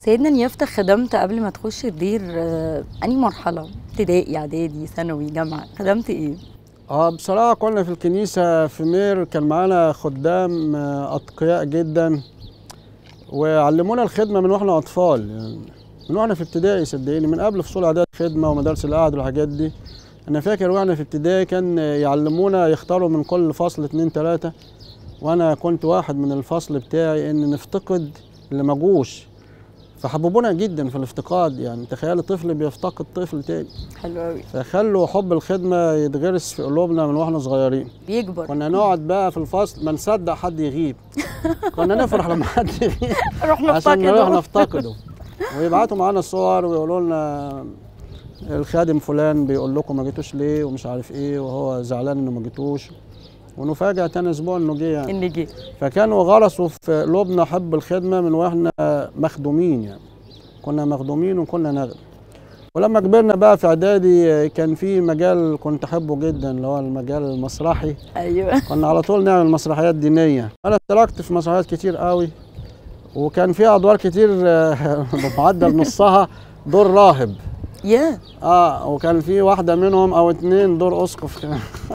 سيدنا نيافتة خدمت قبل ما تخش الدير آه، أنهي مرحلة؟ ابتدائي إعدادي ثانوي جامعة خدمت إيه؟ اه بصراحة كنا في الكنيسة في مير كان معانا خدام آه، أتقياء جدا وعلمونا الخدمة من واحنا أطفال يعني من واحنا في ابتدائي صدقيني من قبل فصول إعداد خدمة ومدارس القعد والحاجات دي أنا فاكر واحنا في ابتدائي كان يعلمونا يختاروا من كل فصل اتنين تلاتة وأنا كنت واحد من الفصل بتاعي إن نفتقد اللي ما جوش فحببونا جدا في الافتقاد يعني تخيل طفل بيفتقد طفل تاني حلو أوي فخلوا حب الخدمة يتغرس في قلوبنا من واحنا صغيرين بيكبر كنا نقعد بقى في الفصل ما نصدق حد يغيب كنا نفرح لما حد يغيب نروح عشان نروح نفتقده نفتقده ويبعتوا معانا صور ويقولوا لنا الخادم فلان بيقول لكم ما جيتوش ليه ومش عارف ايه وهو زعلان انه ما جيتوش ونفاجأ تاني اسبوع انه جه يعني إن جه فكانوا غرسوا في قلوبنا حب الخدمه من واحنا مخدومين يعني كنا مخدومين وكنا نخدم ولما كبرنا بقى في اعدادي كان في مجال كنت احبه جدا اللي هو المجال المسرحي أيوه كنا على طول نعمل مسرحيات دينيه انا اشتركت في مسرحيات كتير قوي وكان فيها ادوار كتير آه، بمعدل نصها دور راهب يا اه وكان في واحده منهم او اتنين دور اسقف